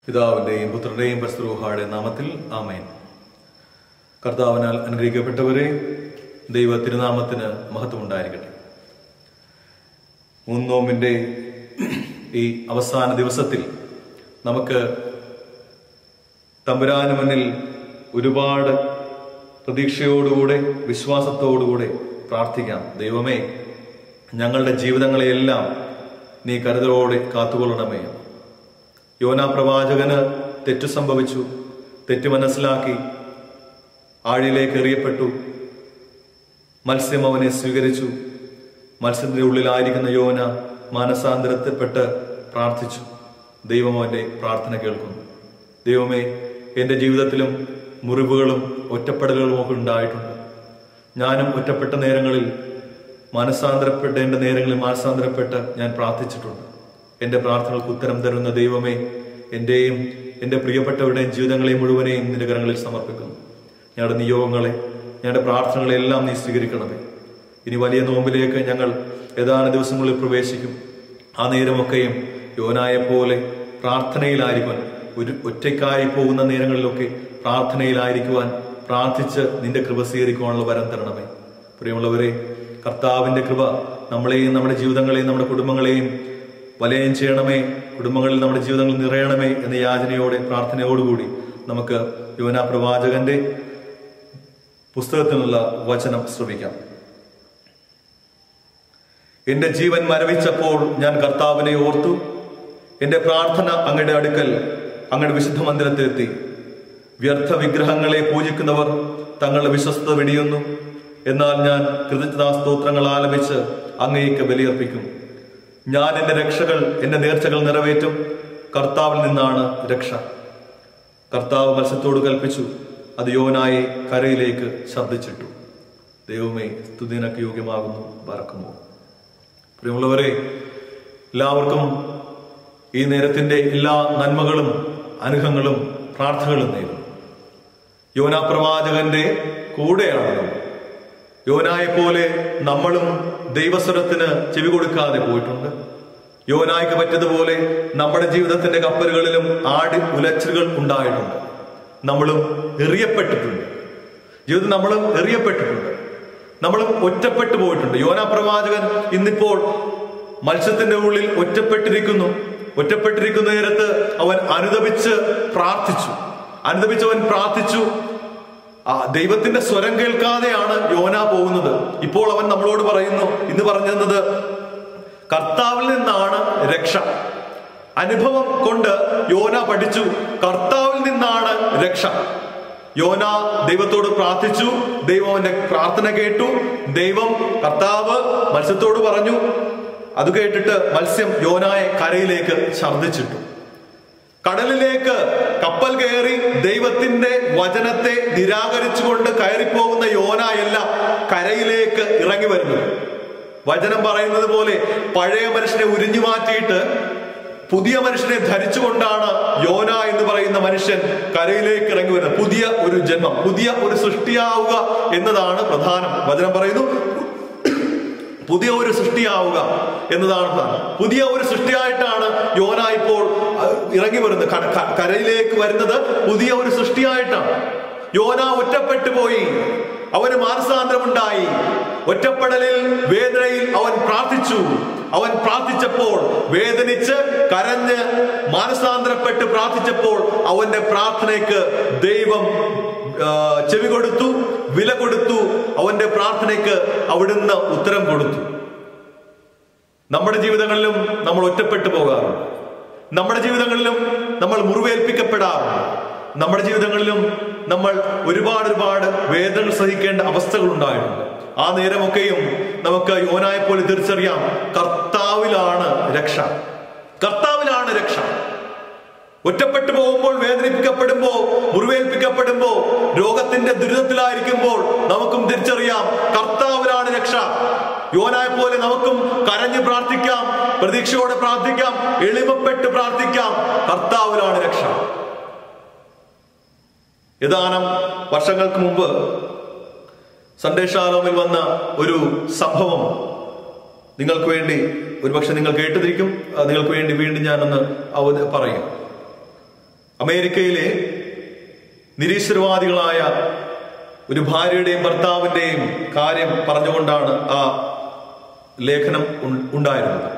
പിതാവിന്റെയും പുത്രന്റെയും പസ്ത്രൂഹാടെ നാമത്തിൽ ആമേൻ കർത്താവിനാൽ അനുഗ്രഹിക്കപ്പെട്ടവരെ ദൈവ തിരുനാമത്തിന് മഹത്വം ഉണ്ടായിരിക്കട്ടെ മൂന്നോമിന്റെ ഈ അവസാന ദിവസത്തിൽ നമുക്ക് തമ്പുരാന് മുന്നിൽ ഒരുപാട് പ്രതീക്ഷയോടുകൂടെ വിശ്വാസത്തോടുകൂടെ പ്രാർത്ഥിക്കാം ദൈവമേ ഞങ്ങളുടെ ജീവിതങ്ങളെയെല്ലാം നീ കരുതലോടെ കാത്തുകൊള്ളണമേ യോനാ പ്രവാചകന് തെറ്റു സംഭവിച്ചു തെറ്റ് മനസ്സിലാക്കി ആഴിലേക്ക് എറിയപ്പെട്ടു മത്സ്യം അവനെ സ്വീകരിച്ചു മത്സ്യത്തിന്റെ ഉള്ളിലായിരിക്കുന്ന യോന മാനസാന്തരത്തിൽപ്പെട്ട് പ്രാർത്ഥിച്ചു ദൈവം അവന്റെ പ്രാർത്ഥന കേൾക്കുന്നു ദൈവമേ എന്റെ ജീവിതത്തിലും മുറിവുകളും ഒറ്റപ്പെടലുകളും ഒക്കെ ഉണ്ടായിട്ടുണ്ട് ഞാനും ഒറ്റപ്പെട്ട നേരങ്ങളിൽ മാനസാന്തരപ്പെടേണ്ട നേരങ്ങളിൽ മാനസാന്തരപ്പെട്ട് ഞാൻ പ്രാർത്ഥിച്ചിട്ടുണ്ട് എന്റെ പ്രാർത്ഥനകൾക്ക് ഉത്തരം തരുന്ന ദൈവമേ എന്റെയും എന്റെ പ്രിയപ്പെട്ടവരുടെയും ജീവിതങ്ങളെ മുഴുവനെയും നിന്റെ കരങ്ങളിൽ സമർപ്പിക്കുന്നു ഞങ്ങളുടെ നിയോഗങ്ങളെ ഞങ്ങളുടെ പ്രാർത്ഥനകളെല്ലാം നീ സ്വീകരിക്കണമേ ഇനി വലിയ നോമ്പിലേക്ക് ഞങ്ങൾ ഏതാനും ദിവസങ്ങളിൽ പ്രവേശിക്കും ആ നേരമൊക്കെയും യോനായെ പോലെ പ്രാർത്ഥനയിലായിരിക്കുവാൻ ഒരു ഒറ്റയ്ക്കായി പോകുന്ന നേരങ്ങളിലൊക്കെ പ്രാർത്ഥനയിലായിരിക്കുവാൻ പ്രാർത്ഥിച്ച് നിന്റെ കൃപ സ്വീകരിക്കുവാനുള്ള വരം തരണമേ പ്രിയമുള്ളവരെ കർത്താവിന്റെ കൃപ നമ്മളെയും നമ്മുടെ ജീവിതങ്ങളെയും നമ്മുടെ കുടുംബങ്ങളെയും വലയം ചെയ്യണമേ കുടുംബങ്ങളിൽ നമ്മുടെ ജീവിതങ്ങൾ നിറയണമേ എന്ന യാചനയോടെ പ്രാർത്ഥനയോടുകൂടി നമുക്ക് യോനാ പ്രവാചകന്റെ പുസ്തകത്തിൽ നിന്നുള്ള വചനം ശ്രമിക്കാം എന്റെ ജീവൻ മരവിച്ചപ്പോൾ ഞാൻ കർത്താവിനെ ഓർത്തു എന്റെ പ്രാർത്ഥന അങ്ങയുടെ അടുക്കൽ അങ്ങയുടെ വിശുദ്ധ മന്ദിരത്തിലെത്തി വ്യർത്ഥ വിഗ്രഹങ്ങളെ പൂജിക്കുന്നവർ തങ്ങളുടെ വിശ്വസ്തത വെടിയുന്നു എന്നാൽ ഞാൻ കൃതജ്ഞതാ സ്തോത്രങ്ങൾ ആലപിച്ച് അങ്ങേക്ക് ബലിയർപ്പിക്കും ഞാൻ എന്റെ രക്ഷകൾ എന്റെ നേർച്ചകൾ നിറവേറ്റും കർത്താവിൽ നിന്നാണ് രക്ഷ കർത്താവ് മത്സ്യത്തോട് കൽപ്പിച്ചു അത് യോനായി കരയിലേക്ക് ശബ്ദിച്ചിട്ടു ദൈവമേ സ്തുതിനക്ക് യോഗ്യമാകുന്നു പറക്കുമോ പ്രിയമുള്ളവരെ എല്ലാവർക്കും ഈ നേരത്തിന്റെ എല്ലാ നന്മകളും അനുഭവങ്ങളും പ്രാർത്ഥനകളും നേരുന്നു യോനാ പ്രവാചകന്റെ കൂടെയാണ് നമ്മൾ യോനായെ പോലെ നമ്മളും ദൈവസ്വരത്തിന് ചെവി കൊടുക്കാതെ പോയിട്ടുണ്ട് യോനായ്ക്ക് പറ്റിയതുപോലെ നമ്മുടെ ജീവിതത്തിന്റെ കപ്പലുകളിലും ആടി ഉലച്ചിലുകൾ ഉണ്ടായിട്ടുണ്ട് നമ്മളും എറിയപ്പെട്ടിട്ടുണ്ട് ജീവിതത്തിൽ നമ്മളും എറിയപ്പെട്ടിട്ടുണ്ട് നമ്മളും ഒറ്റപ്പെട്ടു പോയിട്ടുണ്ട് യോനാ പ്രവാചകൻ ഇന്നിപ്പോൾ മത്സ്യത്തിന്റെ ഉള്ളിൽ ഒറ്റപ്പെട്ടിരിക്കുന്നു ഒറ്റപ്പെട്ടിരിക്കുന്ന നേരത്ത് അവൻ അനുദപിച്ച് പ്രാർത്ഥിച്ചു അനുദപിച്ചവൻ പ്രാർത്ഥിച്ചു ആ ദൈവത്തിന്റെ സ്വരം കേൾക്കാതെയാണ് യോന പോകുന്നത് ഇപ്പോൾ അവൻ നമ്മളോട് പറയുന്നു ഇന്ന് പറഞ്ഞത് കർത്താവിൽ നിന്നാണ് രക്ഷ അനുഭവം കൊണ്ട് യോന പഠിച്ചു കർത്താവിൽ നിന്നാണ് രക്ഷ യോന ദൈവത്തോട് പ്രാർത്ഥിച്ചു ദൈവം അവന്റെ പ്രാർത്ഥന കേട്ടു ദൈവം കർത്താവ് മത്സ്യത്തോട് പറഞ്ഞു അത് കേട്ടിട്ട് മത്സ്യം യോനായെ കരയിലേക്ക് ഛർദ്ദിച്ചിട്ടു കടലിലേക്ക് കപ്പൽ കയറി ദൈവത്തിന്റെ വചനത്തെ നിരാകരിച്ചുകൊണ്ട് കയറിപ്പോകുന്ന യോനായല്ല കരയിലേക്ക് ഇറങ്ങി വരുന്നത് വചനം പറയുന്നത് പോലെ പഴയ മനുഷ്യനെ ഉരിഞ്ഞു മാറ്റിയിട്ട് പുതിയ മനുഷ്യനെ ധരിച്ചുകൊണ്ടാണ് യോന എന്ന് പറയുന്ന മനുഷ്യൻ കരയിലേക്ക് ഇറങ്ങി വരുന്നത് പുതിയ ഒരു ജന്മം പുതിയ ഒരു സൃഷ്ടിയാവുക എന്നതാണ് പ്രധാനം വചനം പറയുന്നു പുതിയ ഒരു സൃഷ്ടിയാവുക എന്നതാണ് പ്രധാനം പുതിയ ഒരു സൃഷ്ടിയായിട്ടാണ് യോന ഇപ്പോൾ ഇറങ്ങി വരുന്നത് കരയിലേക്ക് വരുന്നത് പുതിയ ഒരു സൃഷ്ടിയായിട്ടാണ് യോന ഒറ്റപ്പെട്ടു പോയി അവന് മാനസാന്തരമുണ്ടായി ഒറ്റപ്പെടലിൽ വേദനയിൽ അവൻ പ്രാർത്ഥിച്ചു അവൻ പ്രാർത്ഥിച്ചപ്പോൾ വേദനിച്ച് കരഞ്ഞ് മാനസാന്തരപ്പെട്ട് പ്രാർത്ഥിച്ചപ്പോൾ അവന്റെ പ്രാർത്ഥനയ്ക്ക് ദൈവം ചെവി കൊടുത്തു വില കൊടുത്തു അവന്റെ പ്രാർത്ഥനയ്ക്ക് അവിടുന്ന് ഉത്തരം കൊടുത്തു നമ്മുടെ ജീവിതങ്ങളിലും നമ്മൾ ഒറ്റപ്പെട്ടു പോകാറുണ്ട് നമ്മുടെ ജീവിതങ്ങളിലും നമ്മൾ മുറിവേൽപ്പിക്കപ്പെടാറുണ്ട് നമ്മുടെ ജീവിതങ്ങളിലും നമ്മൾ ഒരുപാട് ഒരുപാട് വേദനകൾ സഹിക്കേണ്ട അവസ്ഥകൾ ഉണ്ടായിട്ടുണ്ട് ആ നേരമൊക്കെയും നമുക്ക് യോനായെ പോലെ തിരിച്ചറിയാം കർത്താവിലാണ് രക്ഷ കർത്താവിലാണ് രക്ഷ ഒറ്റപ്പെട്ടു പോകുമ്പോൾ വേദനിപ്പിക്കപ്പെടുമ്പോ മുറിവേൽപ്പിക്കപ്പെടുമ്പോ രോഗത്തിന്റെ ദുരിതത്തിലായിരിക്കുമ്പോൾ നമുക്കും തിരിച്ചറിയാം കർത്താവിലാണ് രക്ഷ യോനായ പോലെ നമുക്കും കരഞ്ഞ് പ്രാർത്ഥിക്കാം പ്രതീക്ഷയോടെ പ്രാർത്ഥിക്കാം എളിമപ്പെട്ട് പ്രാർത്ഥിക്കാം കർത്താവിലാണ് രക്ഷ ഏതാനും വർഷങ്ങൾക്ക് മുമ്പ് സന്ദേശാലോമിൽ വന്ന ഒരു സംഭവം നിങ്ങൾക്ക് വേണ്ടി ഒരുപക്ഷെ നിങ്ങൾ കേട്ടിരിക്കും നിങ്ങൾക്ക് വേണ്ടി വീണ്ടും ഞാനൊന്ന് അവധ പറയും അമേരിക്കയിലെ നിരീശ്വരവാദികളായ ഒരു ഭാര്യയുടെയും ഭർത്താവിന്റെയും കാര്യം പറഞ്ഞുകൊണ്ടാണ് ആ ലേഖനം ഉൺ- ഉണ്ടായിരുന്നത്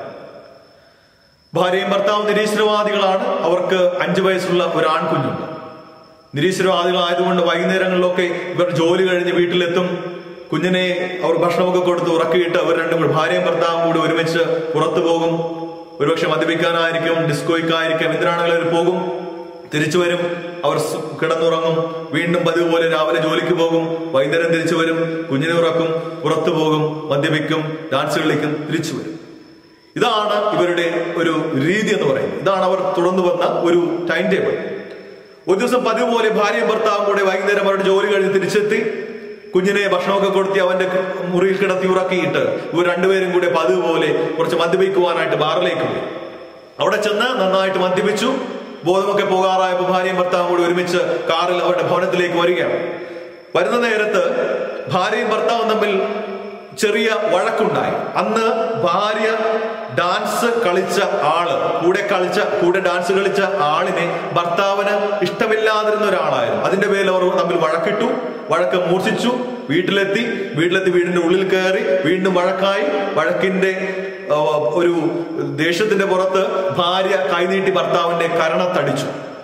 ഭാര്യയും ഭർത്താവും നിരീശ്വരവാദികളാണ് അവർക്ക് അഞ്ചു വയസ്സുള്ള ഒരു ആൺകുഞ്ഞുണ്ട് നിരീശ്വരവാദികളായതുകൊണ്ട് വൈകുന്നേരങ്ങളിലൊക്കെ ഇവർ ജോലി കഴിഞ്ഞ് വീട്ടിലെത്തും കുഞ്ഞിനെ അവർ ഭക്ഷണമൊക്കെ കൊടുത്ത് ഉറക്കിയിട്ട് അവർ രണ്ടും കൂടി ഭാര്യയും ഭർത്താവും കൂടി ഒരുമിച്ച് പുറത്തു പോകും ഒരുപക്ഷെ മദ്യപിക്കാനായിരിക്കും ഡിസ്കോയ്ക്കായിരിക്കും എന്തിനാണെങ്കിലും അവർ പോകും തിരിച്ചു വരും അവർ സ് കിടന്നുറങ്ങും വീണ്ടും പതിവ് പോലെ രാവിലെ ജോലിക്ക് പോകും വൈകുന്നേരം തിരിച്ചു വരും കുഞ്ഞിനെ ഉറക്കും പുറത്തു പോകും മദ്യപിക്കും ഡാൻസ് കളിക്കും തിരിച്ചു വരും ഇതാണ് ഇവരുടെ ഒരു രീതി എന്ന് പറയുന്നത് ഇതാണ് അവർ തുടർന്നു വന്ന ഒരു ടൈം ടേബിൾ ഒരു ദിവസം പതിവ് പോലെ ഭാര്യയും ഭർത്താവും കൂടെ വൈകുന്നേരം അവരുടെ ജോലി കഴിഞ്ഞ് തിരിച്ചെത്തി കുഞ്ഞിനെ ഭക്ഷണമൊക്കെ കൊടുത്തി അവന്റെ മുറിയിൽ കിടത്തി ഉറക്കിയിട്ട് ഇവർ രണ്ടുപേരും കൂടെ പതിവ് പോലെ കുറച്ച് മദ്യപിക്കുവാനായിട്ട് ബാറിലേക്ക് പോയി അവിടെ ചെന്ന് നന്നായിട്ട് മദ്യപിച്ചു ബോധമൊക്കെ പോകാറായപ്പോൾ ഭാര്യയും ഭർത്താവും കൂടി ഒരുമിച്ച് കാറിൽ അവരുടെ ഭവനത്തിലേക്ക് വരികയാണ് വരുന്ന നേരത്ത് ഭാര്യയും ഭർത്താവും തമ്മിൽ ചെറിയ വഴക്കുണ്ടായി അന്ന് ഭാര്യ ഡാൻസ് കളിച്ച ആള് കൂടെ കളിച്ച കൂടെ ഡാൻസ് കളിച്ച ആളിനെ ഭർത്താവിന് ഇഷ്ടമില്ലാതിരുന്ന ഒരാളായിരുന്നു അതിന്റെ പേരിൽ അവർ തമ്മിൽ വഴക്കിട്ടു വഴക്ക് മൂർച്ഛിച്ചു വീട്ടിലെത്തി വീട്ടിലെത്തി വീടിന്റെ ഉള്ളിൽ കയറി വീണ്ടും വഴക്കായി വഴക്കിന്റെ ആ, ഒരു ദേഷ്യത്തിന്റെ പുറത്ത് ഭാര്യ കൈനീട്ടി ഭർത്താവിന്റെ കരണത്തടിച്ചു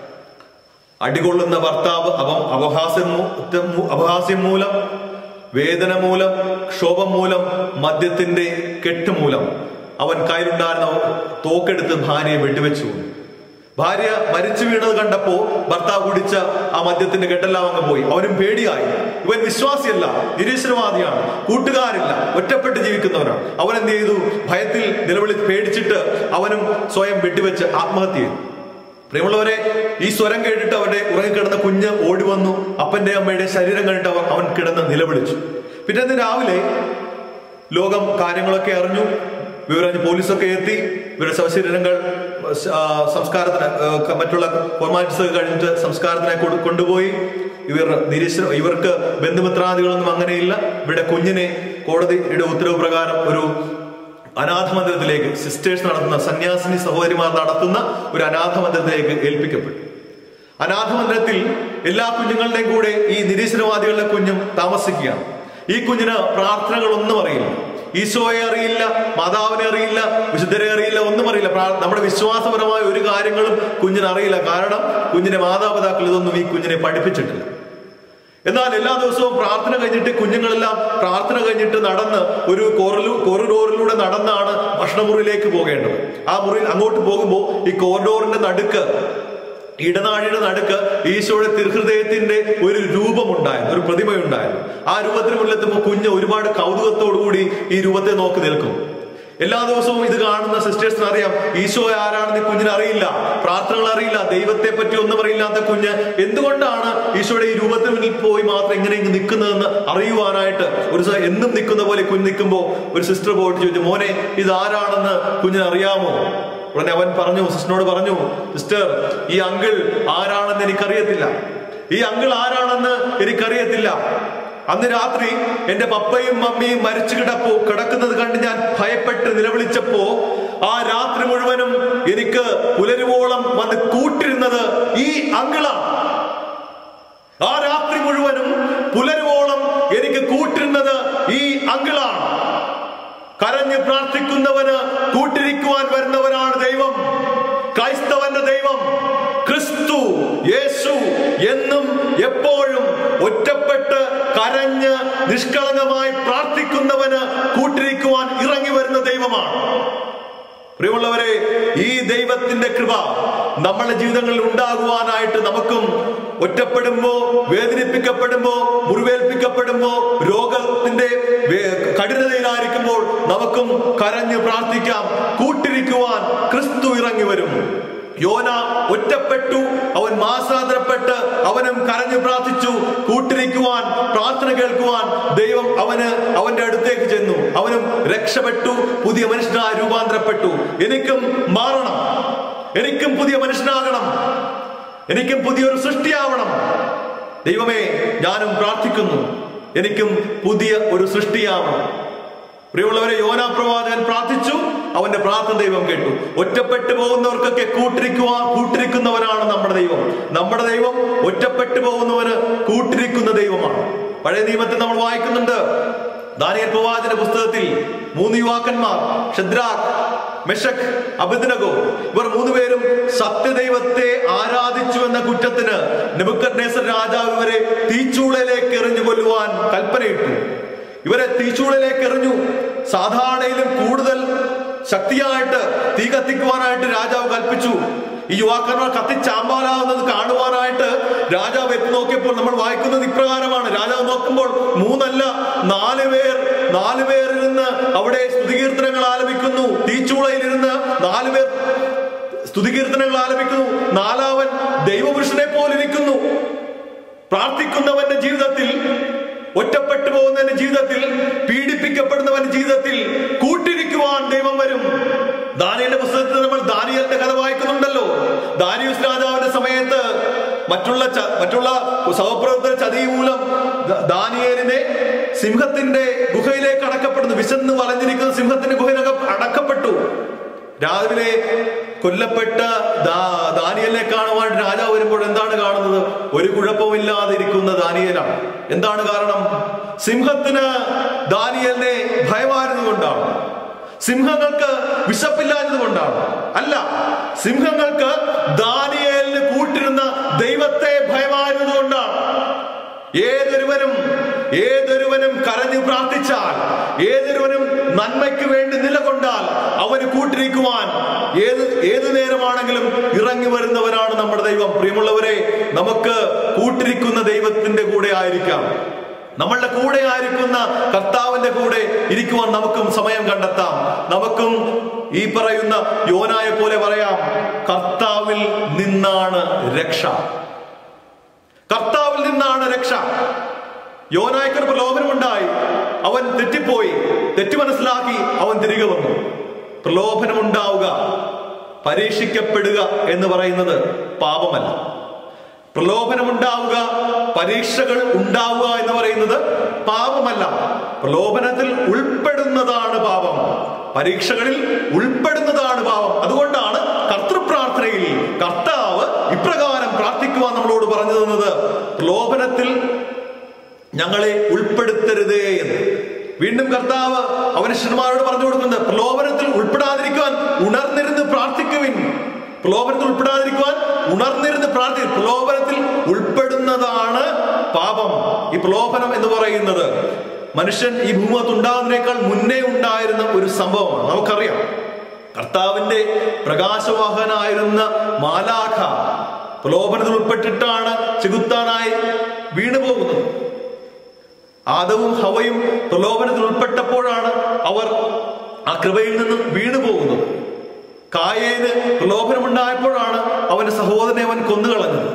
അടികൊള്ളുന്ന ഭർത്താവ് അവം അപഹാസ്യം മൂ- അപഹാസ്യം മൂലം വേദന മൂലം ക്ഷോഭം മൂലം മദ്യത്തിന്റെ കെട്ട് മൂലം അവൻ കയ്യിലുണ്ടായിരുന്ന തോക്കെടുത്ത് ഭാര്യയെ വെടിവെച്ചു ഭാര്യ മരിച്ചു വീണത് കണ്ടപ്പോ ഭർത്താവ് കുടിച്ച ആ മദ്യത്തിന്റെ കെട്ടെല്ലാം അങ്ങ് പോയി അവനും പേടിയായി ഇവൻ വിശ്വാസിയല്ല നിരീശ്വരവാദിയാണ് കൂട്ടുകാരില്ല ഒറ്റപ്പെട്ട് ജീവിക്കുന്നവനാണ് അവൻ എന്ത് ചെയ്തു ഭയത്തിൽ നിലവിളി പേടിച്ചിട്ട് അവനും സ്വയം വെടിവെച്ച് ആത്മഹത്യ ചെയ്തു പ്രിയമുള്ളവരെ ഈ സ്വരം കേട്ടിട്ട് അവരുടെ ഉറങ്ങിക്കിടന്ന കുഞ്ഞ് ഓടി വന്നു അപ്പന്റെ അമ്മയുടെ ശരീരം കണ്ടിട്ട് അവർ അവൻ കിടന്ന് നിലവിളിച്ചു പിറ്റേന്ന് രാവിലെ ലോകം കാര്യങ്ങളൊക്കെ അറിഞ്ഞു വിവരം പോലീസൊക്കെ എത്തി ഇവരുടെ ശവശരീരങ്ങൾ ആ, സംസ്കാരത്തിന് ആ, മറ്റുള്ള ഫോർമാലിറ്റീസ് ഒക്കെ കഴിഞ്ഞിട്ട് സംസ്കാരത്തിനെ കൊണ്ടു- കൊണ്ടുപോയി ഇവർ നിരീശ്വര ഇവർക്ക് ബന്ധുമിത്രാദികളൊന്നും അങ്ങനെയില്ല ഇവരുടെ കുഞ്ഞിനെ കോടതിയുടെ ഉത്തരവ് പ്രകാരം ഒരു അനാഥ മന്ദിരത്തിലേക്ക് സിസ്റ്റേഴ്സ് നടത്തുന്ന സന്യാസിനി സഹോദരിമാർ നടത്തുന്ന ഒരു അനാഥ മന്ദിരത്തിലേക്ക് ഏൽപ്പിക്കപ്പെട്ടു അനാഥ മന്ദിരത്തിൽ എല്ലാ കുഞ്ഞുങ്ങളുടെയും കൂടെ ഈ നിരീശ്വരവാദികളുടെ കുഞ്ഞും താമസിക്കുകയാണ് ഈ കുഞ്ഞിന് പ്രാർത്ഥനകളൊന്നും അറിയില്ല ഈശോയെ അറിയില്ല മാതാവിനെ അറിയില്ല വിശുദ്ധരെ അറിയില്ല ഒന്നും അറിയില്ല പ്രാ- നമ്മുടെ വിശ്വാസപരമായ ഒരു കാര്യങ്ങളും കുഞ്ഞിന് അറിയില്ല കാരണം കുഞ്ഞിന്റെ മാതാപിതാക്കൾ ഇതൊന്നും ഈ കുഞ്ഞിനെ പഠിപ്പിച്ചിട്ടില്ല എന്നാൽ എല്ലാ ദിവസവും പ്രാർത്ഥന കഴിഞ്ഞിട്ട് കുഞ്ഞുങ്ങളെല്ലാം പ്രാർത്ഥന കഴിഞ്ഞിട്ട് നടന്ന് ഒരു കോറിലു കോറിഡോറിലൂടെ നടന്നാണ് ഭക്ഷണമുറിയിലേക്ക് പോകേണ്ടത് ആ മുറിയിൽ അങ്ങോട്ട് പോകുമ്പോൾ ഈ കോറിഡോറിന്റെ നടുക്ക് ഇടനാഴിയുടെ നടുക്ക് ഈശോയുടെ തിരുഹൃദയത്തിന്റെ ഒരു രൂപമുണ്ടായിരുന്നു ഒരു പ്രതിമയുണ്ടായിരുന്നു ആ രൂപത്തിന് മുന്നിലെത്തുമ്പോൾ കുഞ്ഞ് ഒരുപാട് കൗതുകത്തോടുകൂടി ഈ രൂപത്തെ നോക്കി നിൽക്കും എല്ലാ ദിവസവും ഇത് കാണുന്ന സിസ്റ്റേഴ്സിന് അറിയാം ഈശോ ആരാണെന്ന് ഈ കുഞ്ഞിന് അറിയില്ല പ്രാർത്ഥനകൾ അറിയില്ല ദൈവത്തെ പറ്റി ഒന്നും അറിയില്ലാത്ത കുഞ്ഞ് എന്തുകൊണ്ടാണ് ഈശോയുടെ ഈ രൂപത്തിന് മുന്നിൽ പോയി മാത്രം ഇങ്ങനെ ഇങ്ങ് നിൽക്കുന്നതെന്ന് അറിയുവാനായിട്ട് ഒരു സ- എന്നും നിൽക്കുന്ന പോലെ കുഞ്ഞ് നിൽക്കുമ്പോൾ ഒരു സിസ്റ്റർ പോയിട്ട് ചോദിച്ചു മോനെ ഇത് ആരാണെന്ന് കുഞ്ഞിന് അറിയാമോ ഉടനെ അവൻ പറഞ്ഞു സിസ്റ്ററിനോട് പറഞ്ഞു സിസ്റ്റർ ഈ അങ്കിൾ ആരാണെന്ന് എനിക്കറിയത്തില്ല ഈ അങ്കിൾ ആരാണെന്ന് എനിക്കറിയത്തില്ല അന്ന് രാത്രി എന്റെ പപ്പയും മമ്മിയും മരിച്ചു കിടപ്പോ കിടക്കുന്നത് കണ്ട് ഞാൻ ഭയപ്പെട്ട് നിലവിളിച്ചപ്പോ ആ രാത്രി മുഴുവനും എനിക്ക് പുലരുവോളം വന്ന് കൂട്ടിരുന്നത് ഈ അങ്കിളാണ് ആ രാത്രി മുഴുവനും പുലരുവോളം എനിക്ക് കൂട്ടിരുന്നത് ഈ അങ്കിളാണ് കരഞ്ഞ് പ്രാർത്ഥിക്കുന്നവന് കൂട്ടിരിക്കുവാൻ വരുന്നവനാണ് ദൈവം ക്രൈസ്തവന്റെ ദൈവം ക്രിസ്തു യേശു എന്നും എപ്പോഴും ഒറ്റപ്പെട്ട് കരഞ്ഞ് നിഷ്കളങ്കമായി പ്രാർത്ഥിക്കുന്നവന് കൂട്ടിരിക്കുവാൻ ഇറങ്ങി വരുന്ന ദൈവമാണ് പ്രിയമുള്ളവരെ ഈ ദൈവത്തിന്റെ കൃപ നമ്മുടെ ജീവിതങ്ങളിൽ ഉണ്ടാകുവാനായിട്ട് നമുക്കും ഒറ്റപ്പെടുമ്പോ വേദനിപ്പിക്കപ്പെടുമ്പോ മുറിവേൽപ്പിക്കപ്പെടുമ്പോ രോഗത്തിന്റെ വേ- കഠിനതയിലായിരിക്കുമ്പോൾ നമുക്കും കരഞ്ഞ് പ്രാർത്ഥിക്കാം കൂട്ടിരിക്കുവാൻ ക്രിസ്തു ഇറങ്ങി വരും യോന ഒറ്റപ്പെട്ടു അവൻ മാസാന്തരപ്പെട്ട് അവനും കരഞ്ഞു പ്രാർത്ഥിച്ചു കൂട്ടിരിക്കുവാൻ പ്രാർത്ഥന കേൾക്കുവാൻ ദൈവം അവന് അവന്റെ അടുത്തേക്ക് ചെന്നു അവനും രക്ഷപ്പെട്ടു പുതിയ മനുഷ്യനായി രൂപാന്തരപ്പെട്ടു എനിക്കും മാറണം എനിക്കും പുതിയ മനുഷ്യനാകണം എനിക്കും പുതിയൊരു സൃഷ്ടിയാവണം ദൈവമേ ഞാനും പ്രാർത്ഥിക്കുന്നു എനിക്കും പുതിയ ഒരു സൃഷ്ടിയാവണം പ്രിയമുള്ളവരെ യോനാ പ്രവാചകൻ പ്രാർത്ഥിച്ചു അവന്റെ പ്രാർത്ഥന ദൈവം കേട്ടു ഒറ്റപ്പെട്ടു പോകുന്നവർക്കൊക്കെ കൂട്ടിരിക്കുവാൻ കൂട്ടിരിക്കുന്നവനാണ് നമ്മുടെ ദൈവം നമ്മുടെ ദൈവം ഒറ്റപ്പെട്ടു പോകുന്നവന് കൂട്ടിരിക്കുന്ന ദൈവമാണ് പഴയ നിയമത്തിൽ നമ്മൾ വായിക്കുന്നുണ്ട് ദാനിയൽ പ്രവാചന പുസ്തകത്തിൽ മൂന്ന് യുവാക്കന്മാർ ഷദ്രാഖ് മെഷക് അബിദ്നഗോ ഇവർ മൂന്നുപേരും സത്യദൈവത്തെ ആരാധിച്ചു എന്ന കുറ്റത്തിന് നെബുക്കദ്നേസർ രാജാവ് ഇവരെ തീച്ചൂളയിലേക്ക് എറിഞ്ഞു കൊല്ലുവാൻ കൽപ്പനയിട്ടു ഇവരെ തീച്ചൂളയിലേക്ക് എറിഞ്ഞു സാധാരണയിലും കൂടുതൽ ശക്തിയായിട്ട് തീ കത്തിക്കുവാനായിട്ട് രാജാവ് കൽപ്പിച്ചു ഈ യുവാക്കന്മാർ കത്തിച്ചാമ്പാലാവുന്നത് കാണുവാനായിട്ട് രാജാവ് എത്തി നോക്കിയപ്പോൾ നമ്മൾ വായിക്കുന്നത് ഇപ്രകാരമാണ് രാജാവ് നോക്കുമ്പോൾ മൂന്നല്ല നാല് പേർ നാല് പേർ ഇരുന്ന് അവിടെ സ്തുതികീർത്തനങ്ങൾ ആലപിക്കുന്നു തീച്ചൂളയിലിരുന്ന് നാല് പേർ സ്തുതികീർത്തനങ്ങൾ ആലപിക്കുന്നു നാലാവൻ ദൈവപുരുഷനെ പോലിരിക്കുന്നു പ്രാർത്ഥിക്കുന്നവന്റെ ജീവിതത്തിൽ ഒറ്റപ്പെട്ടു പോകുന്നവന്റെ ജീവിതത്തിൽ പീഡിപ്പിക്കപ്പെടുന്നവന്റെ ജീവിതത്തിൽ കൂട്ടിരിക്കുവാൻ ദൈവം വരും ദാനിയന്റെ പുസ്തകത്തിൽ നമ്മൾ ദാനിയലിന്റെ കഥ വായിക്കുന്നുണ്ടല്ലോ ദാനിയൂസ് രാജാവിന്റെ സമയത്ത് മറ്റുള്ള ച- മറ്റുള്ള സഹപ്രവർത്തന ചതി മൂലം ദ- ദാനിയേലിനെ സിംഹത്തിന്റെ ഗുഹയിലേക്ക് അടക്കപ്പെടുന്നു വിശന്ന് വളഞ്ഞിരിക്കുന്ന സിംഹത്തിന്റെ ഗുഹയിലൊക്കെ അടക്കപ്പെട്ടു രാവിലെ കൊല്ലപ്പെട്ട ദാ- ദാനിയലിനെ കാണുവാൻ രാജാവ് വരുമ്പോൾ എന്താണ് കാണുന്നത് ഒരു കുഴപ്പമില്ലാതെ ഇരിക്കുന്ന ദാനിയലാണ് എന്താണ് കാരണം സിംഹത്തിന് ദാനിയലിനെ ഭയമായിരുന്നുകൊണ്ടാണ് സിംഹങ്ങൾക്ക് വിശപ്പില്ലാഞ്ഞത് കൊണ്ടാണ് അല്ല സിംഹങ്ങൾക്ക് ദാനിയേലിന് കൂട്ടിരുന്ന ദൈവത്തെ ഭയമായിരുന്നത് കൊണ്ടാണ് ഏതൊരുവനും ഏതൊരുവനും കരഞ്ഞു പ്രാർത്ഥിച്ചാൽ ഏതൊരുവനും നന്മയ്ക്ക് വേണ്ടി നിലകൊണ്ടാൽ അവന് കൂട്ടിരിക്കുവാൻ ഏത് ഏത് നേരമാണെങ്കിലും ഇറങ്ങി വരുന്നവനാണ് നമ്മുടെ ദൈവം പ്രിയമുള്ളവരെ നമുക്ക് കൂട്ടിരിക്കുന്ന ദൈവത്തിന്റെ കൂടെ ആയിരിക്കാം നമ്മളുടെ കൂടെ ആയിരിക്കുന്ന കർത്താവിന്റെ കൂടെ ഇരിക്കുവാൻ നമുക്കും സമയം കണ്ടെത്താം നമുക്കും ഈ പറയുന്ന യോനായെ പോലെ പറയാം കർത്താവിൽ നിന്നാണ് രക്ഷ കർത്താവിൽ നിന്നാണ് രക്ഷ യോനായ്ക്കൊരു പ്രലോഭനമുണ്ടായി അവൻ തെറ്റിപ്പോയി തെറ്റി മനസ്സിലാക്കി അവൻ തിരികെ വന്നു പ്രലോഭനമുണ്ടാവുക പരീക്ഷിക്കപ്പെടുക എന്ന് പറയുന്നത് പാപമല്ല പ്രലോഭനമുണ്ടാവുക പരീക്ഷകൾ ഉണ്ടാവുക എന്ന് പറയുന്നത് പാപമല്ല പ്രലോഭനത്തിൽ ഉൾപ്പെടുന്നതാണ് പാപം പരീക്ഷകളിൽ ഉൾപ്പെടുന്നതാണ് പാപം അതുകൊണ്ടാണ് കർത്തൃപ്രാർത്ഥനയിൽ കർത്താവ് ഇപ്രകാരം പ്രാർത്ഥിക്കുവാൻ നമ്മളോട് പറഞ്ഞു തന്നത് പ്രലോഭനത്തിൽ ഞങ്ങളെ ഉൾപ്പെടുത്തരുതേ എന്ന് വീണ്ടും കർത്താവ് അവന് ശിഷ്യന്മാരോട് പറഞ്ഞു കൊടുക്കുന്നത് പ്രലോഭനത്തിൽ ഉൾപ്പെടാതിരിക്കുവാൻ ഉണർന്നിരുന്ന് പ്രാർത്ഥിക്കുവിൻ പ്രലോഭനത്തിൽ ഉൾപ്പെടാതിരിക്കുവാൻ ഉണർന്നിരുന്ന് പ്രാർത്ഥി പ്രലോഭനത്തിൽ ഉൾപ്പെടുന്നതാണ് പാപം ഈ പ്രലോഭനം എന്ന് പറയുന്നത് മനുഷ്യൻ ഈ ഭൂമത്ത് ഉണ്ടാകുന്നതിനേക്കാൾ മുന്നേ ഉണ്ടായിരുന്ന ഒരു സംഭവമാണ് നമുക്കറിയാം കർത്താവിന്റെ പ്രകാശവാഹനായിരുന്ന മാലാഖ പ്രലോഭനത്തിൽ ഉൾപ്പെട്ടിട്ടാണ് ചെകുത്താനായി വീണു പോകുന്നത് ആദവും ഹവയും പ്രലോഭനത്തിൽ ഉൾപ്പെട്ടപ്പോഴാണ് അവർ ആ കൃപയിൽ നിന്നും വീണു പോകുന്നത് കായേന് പ്രലോഭനമുണ്ടായപ്പോഴാണ് അവന്റെ സഹോദരനെ അവൻ കൊന്നുകളഞ്ഞത്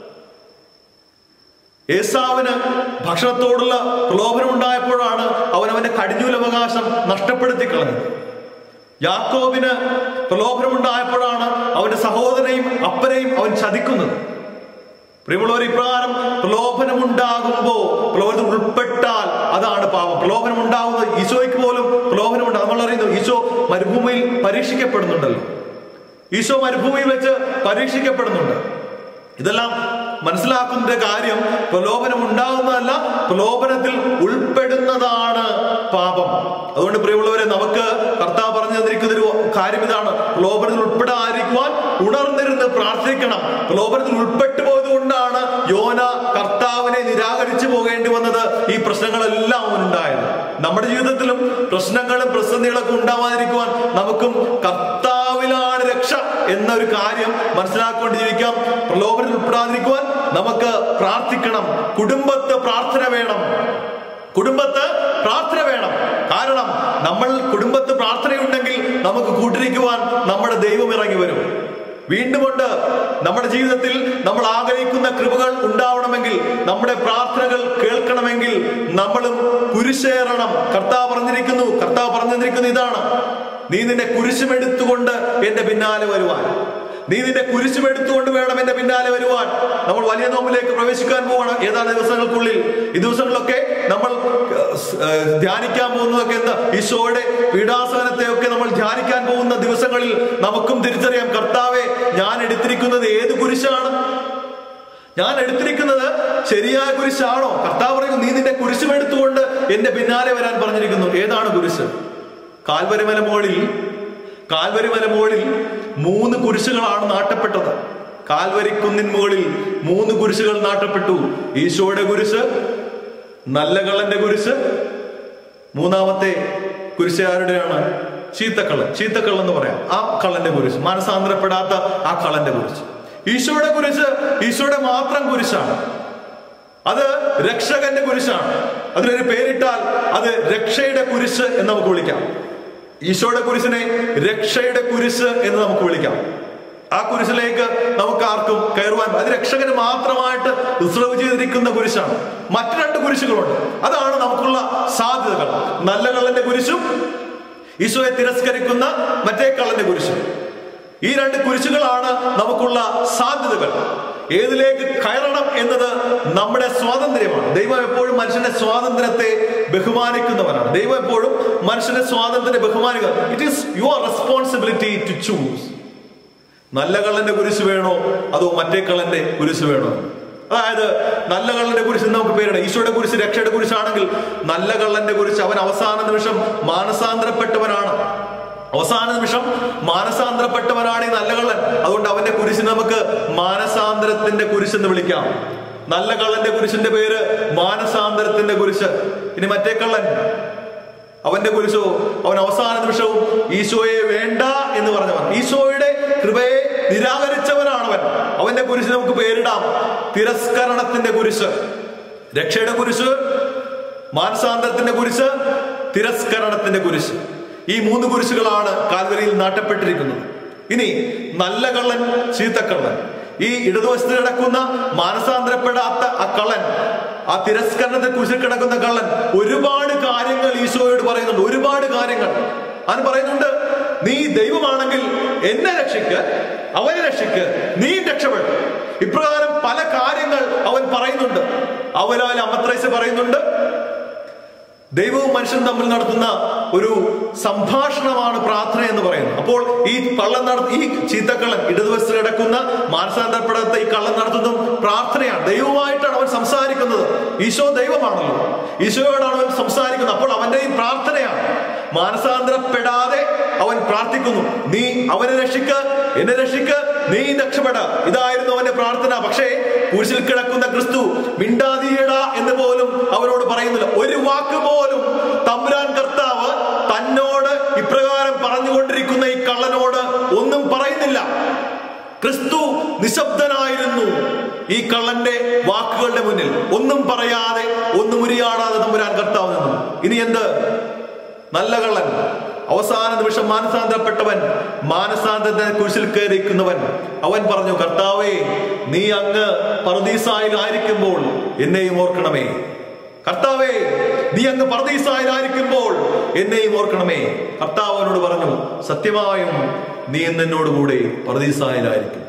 ഏസാവിന് ഭക്ഷണത്തോടുള്ള പ്രലോഭനമുണ്ടായപ്പോഴാണ് അവൻ അവന്റെ കടിഞ്ഞൂലവകാശം നഷ്ടപ്പെടുത്തി കളഞ്ഞത് യാക്കോബിന് പ്രലോഭനമുണ്ടായപ്പോഴാണ് അവന്റെ സഹോദരനെയും അപ്പനെയും അവൻ ചതിക്കുന്നത് പ്രിയമുള്ളവർ ഇപ്രകാരം പ്രലോഭനമുണ്ടാകുമ്പോ പ്രലോഭനത്തിൽ ഉൾപ്പെട്ടാൽ അതാണ് പാപം പ്രലോഭനം ഉണ്ടാകുന്നത് ഈശോയ്ക്ക് പോലും പ്രലോഭനമുണ്ട് നമ്മൾ അറിയുന്നു ഈശോ മരുഭൂമിയിൽ പരീക്ഷിക്കപ്പെടുന്നുണ്ടല്ലോ ഈശോ മരുഭൂമിയിൽ വെച്ച് പരീക്ഷിക്കപ്പെടുന്നുണ്ട് ഇതെല്ലാം മനസ്സിലാക്കുന്ന കാര്യം പ്രലോഭനം ഉണ്ടാകുന്നതല്ല പ്രലോഭനത്തിൽ ഉൾപ്പെടുന്നതാണ് പാപം അതുകൊണ്ട് പ്രിയമുള്ളവരെ നമുക്ക് കർത്താവ് പറഞ്ഞു തന്നിരിക്കുന്ന ഒരു കാര്യം ഇതാണ് പ്രലോഭനത്തിൽ ഉൾപ്പെടാതിരിക്കുവാൻ ഉണർന്നിരുന്ന് പ്രാർത്ഥിക്കണം പ്രലോഭനത്തിൽ ഉൾപ്പെട്ടു പോയത് കൊണ്ടാണ് യോന കർത്താവിനെ നിരാകരിച്ചു പോകേണ്ടി വന്നത് ഈ പ്രശ്നങ്ങളെല്ലാം അവനുണ്ടായത് നമ്മുടെ ജീവിതത്തിലും പ്രശ്നങ്ങളും പ്രതിസന്ധികളൊക്കെ ഉണ്ടാവാതിരിക്കുവാൻ നമുക്കും കർത്താവിലാണ് രക്ഷ എന്ന ഒരു കാര്യം മനസ്സിലാക്കിക്കൊണ്ട് ജീവിക്കാം പ്രലോഭനത്തിൽ ഉൾപ്പെടാതിരിക്കുവാൻ നമുക്ക് പ്രാർത്ഥിക്കണം കുടുംബത്ത് പ്രാർത്ഥന വേണം കുടുംബത്ത് പ്രാർത്ഥന വേണം കാരണം നമ്മൾ കുടുംബത്ത് പ്രാർത്ഥനയുണ്ടെങ്കിൽ നമുക്ക് കൂട്ടിരിക്കുവാൻ നമ്മുടെ ദൈവം ഇറങ്ങി വരും വീണ്ടുമുണ്ട് നമ്മുടെ ജീവിതത്തിൽ നമ്മൾ ആഗ്രഹിക്കുന്ന കൃപകൾ ഉണ്ടാവണമെങ്കിൽ നമ്മുടെ പ്രാർത്ഥനകൾ കേൾക്കണമെങ്കിൽ നമ്മളും കുരിശേറണം കർത്താവ് പറഞ്ഞിരിക്കുന്നു കർത്താവ് പറഞ്ഞു തന്നിരിക്കുന്നു ഇതാണ് നീ നിന്റെ കുരിശുമെടുത്തുകൊണ്ട് എന്റെ പിന്നാലെ വരുവാൻ നീ നിന്റെ കുരിശുമെടുത്തുകൊണ്ട് വേണം എന്റെ പിന്നാലെ വരുവാൻ നമ്മൾ വലിയ നോമ്പിലേക്ക് പ്രവേശിക്കാൻ പോവാണ് ഏതാനും ദിവസങ്ങൾക്കുള്ളിൽ ഈ ദിവസങ്ങളിലൊക്കെ നമ്മൾ ഏഹ്, ധ്യാനിക്കാൻ പോകുന്നതൊക്കെ എന്താ ഈശോയുടെ പീഡാസനത്തെ ഒക്കെ നമ്മൾ ധ്യാനിക്കാൻ പോകുന്ന ദിവസങ്ങളിൽ നമുക്കും തിരിച്ചറിയാം കർത്താവെ ഞാൻ എടുത്തിരിക്കുന്നത് ഏത് കുരിശാണ് ഞാൻ എടുത്തിരിക്കുന്നത് ശരിയായ കുരിശാണോ കർത്താവ് പറയുന്നു നീ നിന്റെ കുരിശും എടുത്തുകൊണ്ട് എന്റെ പിന്നാലെ വരാൻ പറഞ്ഞിരിക്കുന്നു ഏതാണ് കുരിശ് കാൽവരി മലമുകളിൽ കാൽവരി മലമുകളിൽ മൂന്ന് കുരിശുകളാണ് നാട്ടപ്പെട്ടത് കാൽവരി കുന്നിൻ മുകളിൽ മൂന്ന് കുരിശുകൾ നാട്ടപ്പെട്ടു ഈശോയുടെ കുരിശ് നല്ല കള്ളന്റെ കുരിശ് മൂന്നാമത്തെ കുരിശ് ആരുടെയാണ് ചീത്തക്കള്ളൻ ചീത്തക്കള്ളൻ എന്ന് പറയാം ആ കള്ളന്റെ കുരിശ് മനസാന്തരപ്പെടാത്ത ആ കള്ളന്റെ കുരിശ് ഈശോയുടെ കുരിശ് ഈശോയുടെ മാത്രം കുരിശാണ് അത് രക്ഷകന്റെ കുരിശാണ് അതിനൊരു പേരിട്ടാൽ അത് രക്ഷയുടെ കുരിശ് എന്ന് നമുക്ക് വിളിക്കാം ഈശോയുടെ കുരിശിനെ രക്ഷയുടെ കുരിശ് എന്ന് നമുക്ക് വിളിക്കാം ആ കുരിശിലേക്ക് നമുക്ക് ആർക്കും കയറുവാൻ അത് രക്ഷകന് മാത്രമായിട്ട് റിസർവ് ചെയ്തിരിക്കുന്ന കുരിശാണ് മറ്റു രണ്ട് കുരിശുകളുണ്ട് അതാണ് നമുക്കുള്ള സാധ്യതകൾ നല്ല കള്ളന്റെ കുരിശും ഈശോയെ തിരസ്കരിക്കുന്ന മറ്റേ കള്ളന്റെ കുരിശും ഈ രണ്ട് കുരിശുകളാണ് നമുക്കുള്ള സാധ്യതകൾ ഏതിലേക്ക് കയറണം എന്നത് നമ്മുടെ സ്വാതന്ത്ര്യമാണ് ദൈവം എപ്പോഴും മനുഷ്യന്റെ സ്വാതന്ത്ര്യത്തെ ബഹുമാനിക്കുന്നവരാണ് ദൈവം എപ്പോഴും മനുഷ്യന്റെ സ്വാതന്ത്ര്യത്തെ ബഹുമാനിക്കുക it is your responsibility to choose നല്ല കള്ളന്റെ കുരിശ് വേണോ അതോ മറ്റേ കള്ളന്റെ കുരിശ് വേണോ അതായത് നല്ല കള്ളന്റെ കുരിശ് നമുക്ക് പേരിടാം ഈശോയുടെ കുരിശ് രക്ഷയുടെ കുരിശാണെങ്കിൽ നല്ല കള്ളന്റെ കുരിശ് അവൻ അവസാന നിമിഷം മാനസാന്തരപ്പെട്ടവനാണ് അവസാന നിമിഷം മാനസാന്തരപ്പെട്ടവനാണ് ഈ നല്ല കള്ളൻ അതുകൊണ്ട് അവന്റെ കുരിശിന് നമുക്ക് മാനസാന്തരത്തിന്റെ കുരിശ് എന്ന് വിളിക്കാം നല്ല കള്ളന്റെ കുരിശിന്റെ പേര് മാനസാന്തരത്തിന്റെ കുരിശ് ഇനി മറ്റേ കള്ളൻ അവന്റെ കുരിശോ അവൻ അവസാന നിമിഷവും ഈശോയെ വേണ്ട എന്ന് പറഞ്ഞവൻ ഈശോയുടെ കൃപയെ നിരാകരിച്ചവനാണവൻ അവന്റെ കുരിശ് നമുക്ക് പേരിടാം തിരസ്കരണത്തിന്റെ കുരിശ് രക്ഷയുടെ കുരിശ് മാനസാന്തരത്തിന്റെ കുരിശ് തിരസ്കരണത്തിന്റെ കുരിശ് ഈ മൂന്ന് കുരിശുകളാണ് കാൽവരിയിൽ നാട്ടപ്പെട്ടിരിക്കുന്നത് ഇനി നല്ല കള്ളൻ ചീത്തക്കള്ളൻ ഈ ഇടതുവശത്ത് കിടക്കുന്ന മാനസാന്തരപ്പെടാത്ത ആ കള്ളൻ ആ തിരസ്കരണത്തെ കുറിച്ച് കിടക്കുന്ന കള്ളൻ ഒരുപാട് കാര്യങ്ങൾ ഈശോയോട് പറയുന്നുണ്ട് ഒരുപാട് കാര്യങ്ങൾ അവൻ പറയുന്നുണ്ട് നീ ദൈവമാണെങ്കിൽ എന്നെ രക്ഷിക്ക് അവനെ രക്ഷിക്ക് നീ രക്ഷപ്പെടും ഇപ്രകാരം പല കാര്യങ്ങൾ അവൻ പറയുന്നുണ്ട് അവനാൽ അമത്രൈസ് പറയുന്നുണ്ട് ദൈവവും മനുഷ്യനും തമ്മിൽ നടത്തുന്ന ഒരു സംഭാഷണമാണ് പ്രാർത്ഥന എന്ന് പറയുന്നത് അപ്പോൾ ഈ കള്ളൻ നട ഈ ചീത്തക്കള്ളൻ ഇടതുവശത്ത് കിടക്കുന്ന മാനസാന്തരപ്പെടാത്ത ഈ കള്ളൻ നടത്തുന്നതും പ്രാർത്ഥനയാണ് ദൈവമായിട്ടാണ് അവൻ സംസാരിക്കുന്നത് ഈശോ ദൈവമാണല്ലോ ഈശോയോടാണ് അവൻ സംസാരിക്കുന്നത് അപ്പോൾ അവന്റെ ഈ പ്രാർത്ഥനയാണ് മാനസാന്തരപ്പെടാതെ അവൻ പ്രാർത്ഥിക്കുന്നു നീ അവനെ രക്ഷിക്ക എന്നെ രക്ഷിക്ക നീ രക്ഷപ്പെട ഇതായിരുന്നു അവന്റെ പ്രാർത്ഥന പക്ഷേ കുരിശിൽ കിടക്കുന്ന ക്രിസ്തു മിണ്ടാതിയട എന്ന് പോലും അവരോട് പറയുന്നില്ല ഒരു വാക്ക് പോലും തമ്പുരാൻ കർത്താവ് തന്നോട് ഇപ്രകാരം പറഞ്ഞുകൊണ്ടിരിക്കുന്ന ഈ കള്ളനോട് ഒന്നും പറയുന്നില്ല ക്രിസ്തു നിശബ്ദനായിരുന്നു ഈ കള്ളന്റെ വാക്കുകളുടെ മുന്നിൽ ഒന്നും പറയാതെ ഒന്നും ഉരിയാടാതെ തമ്പുരാൻ കർത്താവ് നിന്നു ഇനി എന്ത് നല്ല കള്ളൻ അവസാന നിമിഷം മാനസാന്തരപ്പെട്ടവൻ മാനസാന്തരത്തെ കുരിശിൽ കയറിയിരിക്കുന്നവൻ അവൻ പറഞ്ഞു കർത്താവേ നീ അങ്ങ് പറദീസായിലായിരിക്കുമ്പോൾ എന്നെയും ഓർക്കണമേ കർത്താവേ നീ അങ്ങ് പറദീസായിലായിരിക്കുമ്പോൾ എന്നെയും ഓർക്കണമേ കർത്താവ് അവനോട് പറഞ്ഞു സത്യമായും നീ ഇന്ന് എന്നോട് കൂടെ പറദീസായിലായിരിക്കും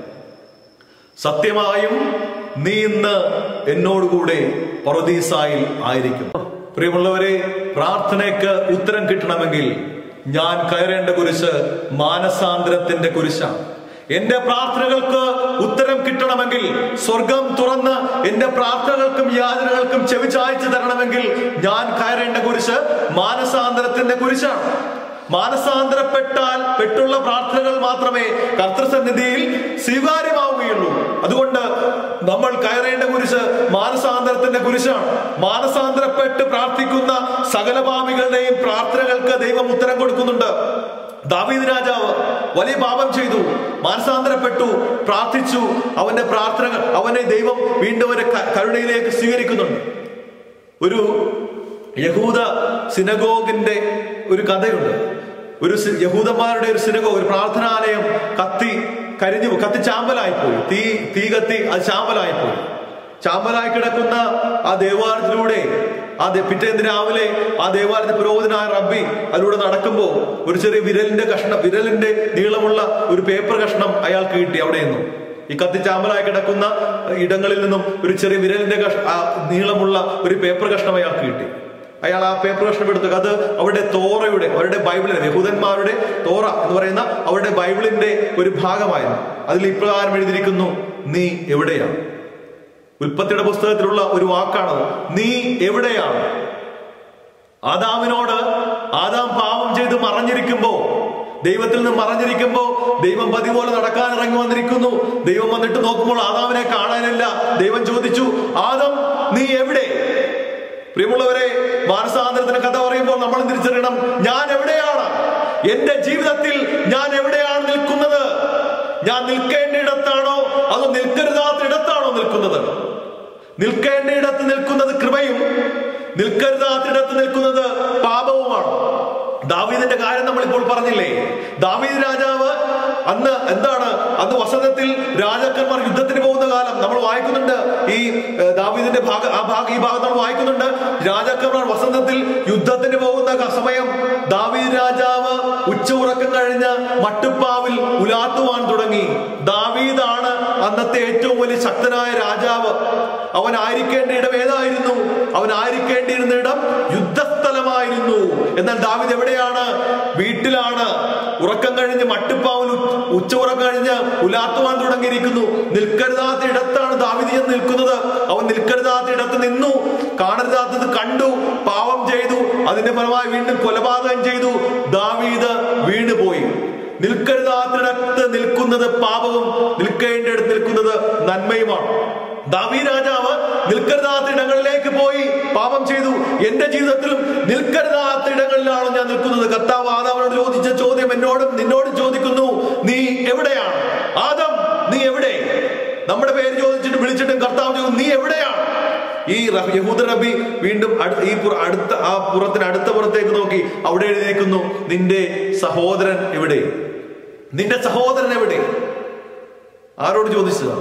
സത്യമായും നീ ഇന്ന് എന്നോടുകൂടെ പറദീസായിൽ ആയിരിക്കും പ്രിയമുള്ളവരെ പ്രാർത്ഥനയ്ക്ക് ഉത്തരം കിട്ടണമെങ്കിൽ ഞാൻ കയറേണ്ട കുരിശ് മാനസാന്തരത്തിന്റെ കുരിശാണ് എന്റെ പ്രാർത്ഥനകൾക്ക് ഉത്തരം കിട്ടണമെങ്കിൽ സ്വർഗം തുറന്ന് എന്റെ പ്രാർത്ഥനകൾക്കും യാതനകൾക്കും ചെവിച്ചായ്ച്ചു തരണമെങ്കിൽ ഞാൻ കയറേണ്ട കുരിശ് മാനസാന്തരത്തിന്റെ കുരിശാണ് മാനസാന്തരപ്പെട്ടാൽ പെട്ടുള്ള പ്രാർത്ഥനകൾ മാത്രമേ കർത്തൃസന്നിധിയിൽ സ്വീകാര്യമാവുകയുള്ളൂ അതുകൊണ്ട് നമ്മൾ കയറേണ്ട കുരിശ് മാനസാന്തരത്തിന്റെ കുരിശാണ് മാനസാന്തരപ്പെട്ട് പ്രാർത്ഥിക്കുന്ന സകല പാപികളുടെയും പ്രാർത്ഥനകൾക്ക് ദൈവം ഉത്തരം കൊടുക്കുന്നുണ്ട് ദാവീദ് രാജാവ് വലിയ പാപം ചെയ്തു മാനസാന്തരപ്പെട്ടു പ്രാർത്ഥിച്ചു അവന്റെ പ്രാർത്ഥനകൾ അവനെ ദൈവം വീണ്ടും അവന്റെ ക- കരുണയിലേക്ക് സ്വീകരിക്കുന്നുണ്ട് ഒരു യഹൂദ സിനഗോഗിന്റെ ഒരു കഥയുണ്ട് ഒരു സി- യഹൂദന്മാരുടെ ഒരു സിനഗോഗ് ഒരു പ്രാർത്ഥനാലയം കത്തി കരിഞ്ഞു കത്തി ചാമ്പലായിപ്പോയി തീ തീ കത്തി അത് ചാമ്പലായിപ്പോയി ചാമ്പലായി കിടക്കുന്ന ആ ദേവാലയത്തിലൂടെ ആ ദേ- പിറ്റേന്ന് രാവിലെ ആ ദേവാലയത്തിൽ പുരോഹിതനായ റബ്ബി അതിലൂടെ നടക്കുമ്പോൾ ഒരു ചെറിയ വിരലിന്റെ കഷ്ണം വിരലിന്റെ നീളമുള്ള ഒരു പേപ്പർ കഷ്ണം അയാൾക്ക് കിട്ടി അവിടെ നിന്നും ഈ കത്തിച്ചാമ്പലായി കിടക്കുന്ന ഇടങ്ങളിൽ നിന്നും ഒരു ചെറിയ വിരലിന്റെ കഷ ആ നീളമുള്ള ഒരു പേപ്പർ കഷ്ണം അയാൾക്ക് കിട്ടി അയാൾ ആ പേപ്പർ കഷ്ണം എടുത്തു അത് അവരുടെ തോറയുടെ അവരുടെ ബൈബിളിന്റെ യഹൂദന്മാരുടെ തോറ എന്ന് പറയുന്ന അവരുടെ ബൈബിളിന്റെ ഒരു ഭാഗമായിരുന്നു അതിൽ ഇപ്രകാരം എഴുതിയിരിക്കുന്നു നീ എവിടെയാണ് ഉൽപ്പത്തിയുടെ പുസ്തകത്തിലുള്ള ഒരു വാക്കാണ് നീ എവിടെയാണ് ആദാമിനോട് ആദാം പാപം ചെയ്ത് മറഞ്ഞിരിക്കുമ്പോ ദൈവത്തിൽ നിന്ന് മറഞ്ഞിരിക്കുമ്പോ ദൈവം പതിപോലെ നടക്കാൻ ഇറങ്ങി വന്നിരിക്കുന്നു ദൈവം വന്നിട്ട് നോക്കുമ്പോൾ ആദാമിനെ കാണാനില്ല ദൈവം ചോദിച്ചു ആദം നീ എവിടെ പ്രിയമുള്ളവരെ മാനസാന്തരത്തിന് കഥ പറയുമ്പോൾ നമ്മൾ തിരിച്ചറിയണം ഞാൻ എവിടെയാണ് എന്റെ ജീവിതത്തിൽ ഞാൻ എവിടെയാണ് നിൽക്കുന്നത് ഞാൻ നിൽക്കേണ്ട ഇടത്താണോ അതോ നിൽക്കരുതാത്ത ഇടത്താണോ നിൽക്കുന്നത് നിൽക്കേണ്ട ഇടത്ത് നിൽക്കുന്നത് കൃപയും നിൽക്കരുതാത്തിടത്ത് നിൽക്കുന്നത് പാപവുമാണ് ദാവീദിന്റെ കാര്യം നമ്മൾ ഇപ്പോൾ പറഞ്ഞില്ലേ ദാവീദ് രാജാവ് അന്ന് എന്താണ് അന്ന് വസന്തത്തിൽ രാജാക്കന്മാർ യുദ്ധത്തിന് പോകുന്ന കാലം നമ്മൾ വായിക്കുന്നുണ്ട് ഈ ഏഹ്, ദാവീദിന്റെ ഭാഗ ആ ഭാഗ ഈ ഭാഗം നമ്മൾ വായിക്കുന്നുണ്ട് രാജാക്കന്മാർ വസന്തത്തിൽ യുദ്ധത്തിന് പോകുന്ന ക- സമയം ദാവീദ് രാജാവ് ഉച്ച ഉറക്കം കഴിഞ്ഞ് മട്ടുപ്പാവിൽ ഉലാത്തുവാൻ തുടങ്ങി ദാവീദാണ് അന്നത്തെ ഏറ്റവും വലിയ ശക്തനായ രാജാവ് അവൻ ആയിരിക്കേണ്ട ഇടം ഏതായിരുന്നു അവൻ ആയിരിക്കേണ്ടിയിരുന്ന ഇടം യുദ്ധസ്ഥലമായിരുന്നു എന്നാൽ ദാവീദ് എവിടെയാണ് വീട്ടിലാണ് ഉറക്കം കഴിഞ്ഞ് മട്ടുപ്പാവിൽ ഉ- ഉച്ച ഉറക്കം കഴിഞ്ഞ് ഉലാത്തുവാൻ തുടങ്ങിയിരിക്കുന്നു നിൽക്കരുതാത്ത ഇടത്താണ് ദാവീദ് ചെന്ന് നിൽക്കുന്നത് അവൻ നിൽക്കരുതാത്ത ഇടത്ത് നിന്നു കാണരുതാത്തത് കണ്ടു പാവം ചെയ്തു അതിന്റെ ഫലമായി വീണ്ടും കൊലപാതകം ചെയ്തു ദാവീദ് വീണുപോയി നിൽക്കരുതാത്തിടത്ത് നിൽക്കുന്നത് പാപവും നിൽക്കേണ്ടിടത്ത് നിൽക്കുന്നത് നന്മയുമാണ് ദാവീ രാജാവ് നിൽക്കരുതാത്ത ഇടങ്ങളിലേക്ക് പോയി പാപം ചെയ്തു എന്റെ ജീവിതത്തിലും നിൽക്കരുതാത്ത ഇടങ്ങളിലാണോ ഞാൻ നിൽക്കുന്നത് കർത്താവ് ആദാവിനോട് ചോദിച്ച ചോദ്യം എന്നോടും നിന്നോടും ചോദിക്കുന്നു നീ എവിടെയാണ് ആദം നീ എവിടെ നമ്മുടെ പേര് ചോദിച്ചിട്ട് വിളിച്ചിട്ടും കർത്താവ് ചോദിക്കും നീ എവിടെയാണ് ഈ റ- യഹൂദ നബി വീണ്ടും അടു- ഈ പുറ- അടുത്ത ആ പുറത്തിന് അടുത്ത പുറത്തേക്ക് നോക്കി അവിടെ എഴുതിയിരിക്കുന്നു നിന്റെ സഹോദരൻ എവിടെ നിന്റെ സഹോദരൻ എവിടെ ആരോട് ചോദിച്ചതാണ്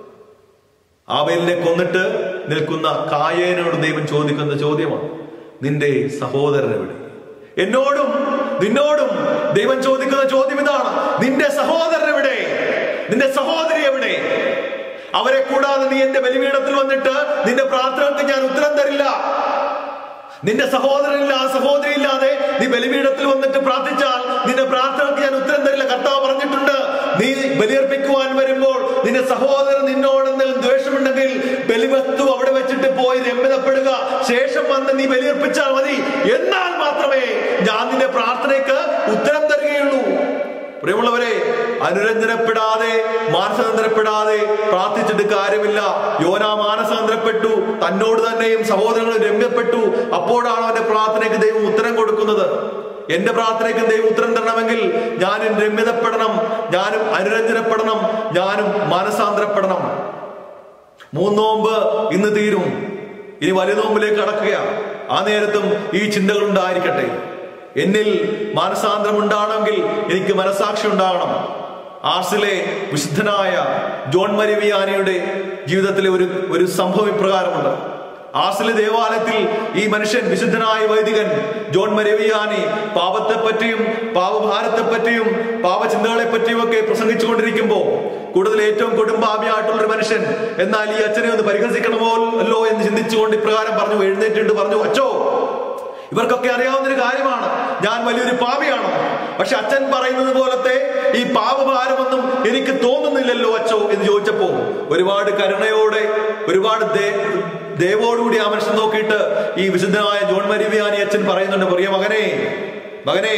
ആവേലിനെ കൊന്നിട്ട് നിൽക്കുന്ന കായേനോട് ദൈവം ചോദിക്കുന്ന ചോദ്യമാണ് നിന്റെ സഹോദരൻ എവിടെ എന്നോടും നിന്നോടും ദൈവം ചോദിക്കുന്ന ചോദ്യം ഇതാണ് നിന്റെ സഹോദരൻ എവിടെ നിന്റെ സഹോദരി എവിടെ അവരെ കൂടാതെ നീ എന്റെ ബലിപീഠത്തിൽ വന്നിട്ട് നിന്റെ പ്രാർത്ഥനകൾക്ക് ഞാൻ ഉത്തരം തരില്ല നിന്റെ സഹോദരനില്ല സഹോദരി ഇല്ലാതെ നീ ബലിപീഠത്തിൽ വന്നിട്ട് പ്രാർത്ഥിച്ചാൽ നിന്റെ പ്രാർത്ഥനയ്ക്ക് ഞാൻ ഉത്തരം തരില്ല കർത്താവ് പറഞ്ഞിട്ടുണ്ട് നീ ബലിയർപ്പിക്കുവാൻ വരുമ്പോൾ നിന്റെ സഹോദരൻ നിന്നോട് എന്തെങ്കിലും ദ്വേഷമുണ്ടെങ്കിൽ ബലിവസ്തു അവിടെ വെച്ചിട്ട് പോയി രമ്യതപ്പെടുക ശേഷം വന്ന് നീ ബലിയർപ്പിച്ചാൽ മതി എന്നാൽ മാത്രമേ ഞാൻ നിന്റെ പ്രാർത്ഥനയ്ക്ക് ഉത്തരം തരികയുള്ളൂ പ്രിയമുള്ളവരെ അനുരഞ്ജനപ്പെടാതെ മാനസാന്തരപ്പെടാതെ പ്രാർത്ഥിച്ചിട്ട് കാര്യമില്ല യോന മാനസാന്തരപ്പെട്ടു തന്നോട് തന്നെയും സഹോദരങ്ങളും രമ്യപ്പെട്ടു അപ്പോഴാണ് അവന്റെ പ്രാർത്ഥനയ്ക്ക് ദൈവം ഉത്തരം കൊടുക്കുന്നത് എന്റെ പ്രാർത്ഥനയ്ക്ക് ദൈവം ഉത്തരം തരണമെങ്കിൽ ഞാനും രമ്യതപ്പെടണം ഞാനും അനുരഞ്ജനപ്പെടണം ഞാനും മാനസാന്തരപ്പെടണം മൂന്നോമ്പ് ഇന്ന് തീരും ഇനി വലിയ നോമ്പിലേക്ക് കടക്കുക ആ നേരത്തും ഈ ചിന്തകൾ ഉണ്ടായിരിക്കട്ടെ എന്നിൽ മാനസാന്തരം ഉണ്ടാണെങ്കിൽ എനിക്ക് മനസാക്ഷി ഉണ്ടാകണം ആർസിലെ വിശുദ്ധനായ ജോൺ മരിവിയാനിയുടെ ജീവിതത്തിലെ ഒരു ഒരു സംഭവം ഇപ്രകാരമുണ്ട് ആർസിലെ ദേവാലയത്തിൽ ഈ മനുഷ്യൻ വിശുദ്ധനായ വൈദികൻ ജോൺ മരവിയാനി പാപത്തെ പറ്റിയും പാപഭാരത്തെ പറ്റിയും പാപചിന്തകളെ പറ്റിയും ഒക്കെ പ്രസംഗിച്ചുകൊണ്ടിരിക്കുമ്പോൾ കൂടുതൽ ഏറ്റവും കൊടുമ്പാപിയായിട്ടുള്ള ഒരു മനുഷ്യൻ എന്നാൽ ഈ അച്ഛനെ ഒന്ന് പരിഹസിക്കണമോ അല്ലോ എന്ന് ചിന്തിച്ചുകൊണ്ട് ഇപ്രകാരം പറഞ്ഞു എഴുന്നേറ്റിട്ട് പറഞ്ഞു അച്ചോ ഇവർക്കൊക്കെ അറിയാവുന്ന ഒരു കാര്യമാണ് ഞാൻ വലിയൊരു പാപിയാണ് പക്ഷെ അച്ഛൻ പറയുന്നത് പോലത്തെ ഈ പാപഭാരമൊന്നും എനിക്ക് തോന്നുന്നില്ലല്ലോ അച്ചോ എന്ന് ചോദിച്ചപ്പോ ഒരുപാട് കരുണയോടെ ഒരുപാട് ദേ- ദയവോടുകൂടി ആ മനുഷ്യൻ നോക്കിയിട്ട് ഈ വിശുദ്ധനായ ജോൺ മരിവിയാനി അച്ഛൻ പറയുന്നുണ്ട് പ്രിയ മകനെ മകനെ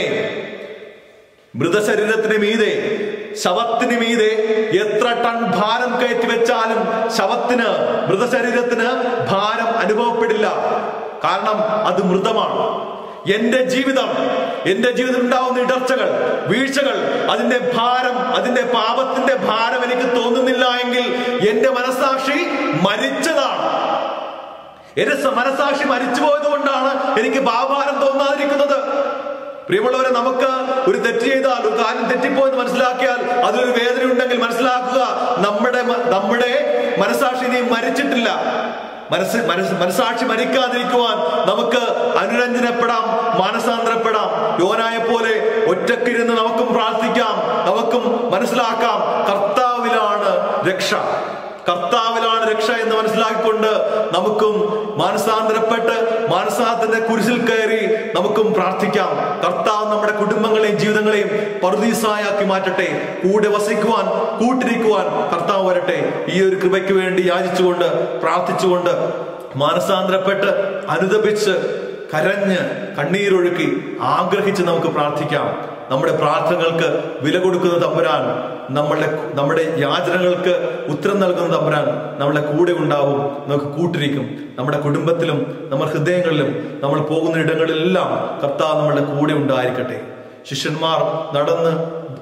മൃതശരീരത്തിന് മീതെ ശവത്തിന് മീതെ എത്ര ടൺ ഭാരം കയറ്റി വെച്ചാലും ശവത്തിന് മൃതശരീരത്തിന് ഭാരം അനുഭവപ്പെടില്ല കാരണം അത് മൃതമാണ് എന്റെ ജീവിതം എന്റെ ജീവിതത്തിൽ ഉണ്ടാവുന്ന ഇടർച്ചകൾ വീഴ്ചകൾ അതിന്റെ ഭാരം അതിന്റെ പാപത്തിന്റെ ഭാരം എനിക്ക് തോന്നുന്നില്ല എങ്കിൽ എന്റെ മനസാക്ഷി മരിച്ചതാണ് എന്റെ സ- മനസാക്ഷി മരിച്ചു പോയത് കൊണ്ടാണ് എനിക്ക് പാപഭാരം തോന്നാതിരിക്കുന്നത് പ്രിയമുള്ളവരെ നമുക്ക് ഒരു തെറ്റ് ചെയ്താൽ ഒരു കാര്യം തെറ്റിപ്പോയെന്ന് മനസ്സിലാക്കിയാൽ അതിലൊരു വേദന ഉണ്ടെങ്കിൽ മനസ്സിലാക്കുക നമ്മുടെ മ- നമ്മുടെ മനസാക്ഷി ഇനി മരിച്ചിട്ടില്ല മനസ്സ് മനസ്സ് മനസാക്ഷി മരിക്കാതിരിക്കുവാൻ നമുക്ക് അനുരഞ്ജനപ്പെടാം മാനസാന്തരപ്പെടാം യോനായെ പോലെ ഒറ്റക്കിരുന്ന് നമുക്കും പ്രാർത്ഥിക്കാം നമുക്കും മനസ്സിലാക്കാം കർത്താവിലാണ് രക്ഷ കർത്താവിലാണ് രക്ഷ എന്ന് മനസ്സിലാക്കിക്കൊണ്ട് നമുക്കും മാനസാന്തരപ്പെട്ട് മാനസാന്തരത്തിന്റെ കുരിശിൽ കയറി നമുക്കും പ്രാർത്ഥിക്കാം കർത്താവ് നമ്മുടെ കുടുംബങ്ങളെയും ജീവിതങ്ങളെയും പറുദീസായാക്കി മാറ്റട്ടെ കൂടെ വസിക്കുവാൻ കൂട്ടിരിക്കുവാൻ കർത്താവ് വരട്ടെ ഈ ഒരു കൃപയ്ക്ക് വേണ്ടി യാചിച്ചുകൊണ്ട് പ്രാർത്ഥിച്ചുകൊണ്ട് മാനസാന്തരപ്പെട്ട് അനുദപിച്ച് കരഞ്ഞ് കണ്ണീരൊഴുക്കി ആഗ്രഹിച്ച് നമുക്ക് പ്രാർത്ഥിക്കാം നമ്മുടെ പ്രാർത്ഥനകൾക്ക് വില കൊടുക്കുന്ന തമ്പുരാൻ നമ്മളുടെ നമ്മുടെ യാചനകൾക്ക് ഉത്തരം നൽകുന്ന തമ്പുരാൻ നമ്മളെ കൂടെ ഉണ്ടാവും നമുക്ക് കൂട്ടിരിക്കും നമ്മുടെ കുടുംബത്തിലും നമ്മുടെ ഹൃദയങ്ങളിലും നമ്മൾ പോകുന്ന ഇടങ്ങളിലെല്ലാം കർത്താവ് നമ്മളുടെ കൂടെ ഉണ്ടായിരിക്കട്ടെ ശിഷ്യന്മാർ നടന്ന്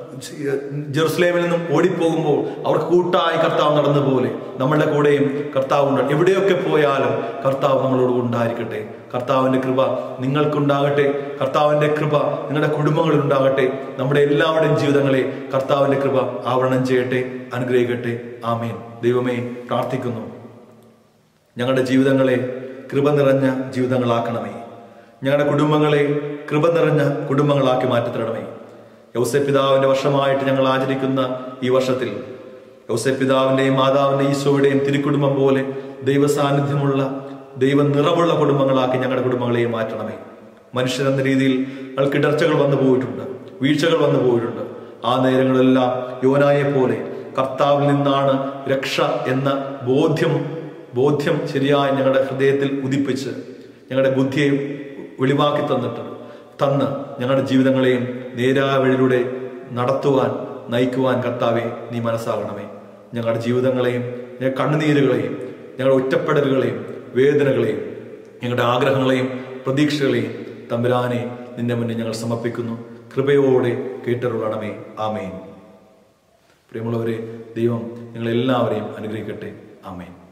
ജെറുസലേമിൽ നിന്നും ഓടിപ്പോകുമ്പോൾ അവർക്ക് കൂട്ടായി കർത്താവ് നടന്ന പോലെ നമ്മളുടെ കൂടെയും കർത്താവ് ഉണ്ട് എവിടെയൊക്കെ പോയാലും കർത്താവ് നമ്മളോട് ഉണ്ടായിരിക്കട്ടെ കർത്താവിന്റെ കൃപ നിങ്ങൾക്കുണ്ടാകട്ടെ കർത്താവിന്റെ കൃപ നിങ്ങളുടെ കുടുംബങ്ങളിൽ ഉണ്ടാകട്ടെ നമ്മുടെ എല്ലാവരുടെയും ജീവിതങ്ങളെ കർത്താവിന്റെ കൃപ ആവരണം ചെയ്യട്ടെ അനുഗ്രഹിക്കട്ടെ ആമേൻ ദൈവമേ പ്രാർത്ഥിക്കുന്നു ഞങ്ങളുടെ ജീവിതങ്ങളെ കൃപ നിറഞ്ഞ ജീവിതങ്ങളാക്കണമേ ഞങ്ങളുടെ കുടുംബങ്ങളെ കൃപ നിറഞ്ഞ കുടുംബങ്ങളാക്കി മാറ്റിത്തരണമേ യൗസെ പിതാവിന്റെ വർഷമായിട്ട് ഞങ്ങൾ ആചരിക്കുന്ന ഈ വർഷത്തിൽ യൗസെ പിതാവിന്റെയും മാതാവിന്റെയും ഈശോയുടെയും തിരുക്കുടുംബം പോലെ ദൈവ സാന്നിധ്യമുള്ള ദൈവ നിറമുള്ള കുടുംബങ്ങളാക്കി ഞങ്ങളുടെ കുടുംബങ്ങളെയും മാറ്റണമേ മനുഷ്യരെന്ന രീതിയിൽ ഞങ്ങൾക്ക് ഇടർച്ചകൾ വന്നു പോയിട്ടുണ്ട് വീഴ്ചകൾ വന്നു പോയിട്ടുണ്ട് ആ നേരങ്ങളെല്ലാം യോനായെ പോലെ കർത്താവിൽ നിന്നാണ് രക്ഷ എന്ന ബോധ്യം ബോധ്യം ശരിയായി ഞങ്ങളുടെ ഹൃദയത്തിൽ ഉദിപ്പിച്ച് ഞങ്ങളുടെ ബുദ്ധിയെ വെളിവാക്കി തന്നിട്ട് തന്ന് ഞങ്ങളുടെ ജീവിതങ്ങളെയും നേരായ വഴിയിലൂടെ നടത്തുവാൻ നയിക്കുവാൻ കർത്താവെ നീ മനസ്സാകണമേ ഞങ്ങളുടെ ജീവിതങ്ങളെയും ഞങ്ങളുടെ കണ്ണുനീരുകളെയും ഞങ്ങളുടെ ഒറ്റപ്പെടലുകളെയും വേദനകളെയും ഞങ്ങളുടെ ആഗ്രഹങ്ങളെയും പ്രതീക്ഷകളെയും തമ്പുരാനെ നിന്റെ മുന്നിൽ ഞങ്ങൾ സമർപ്പിക്കുന്നു കൃപയോടെ കേട്ടരുളണമേ ആമേൻ പ്രിയമുള്ളവരെ ദൈവം ഞങ്ങളെല്ലാവരെയും അനുഗ്രഹിക്കട്ടെ ആമേൻ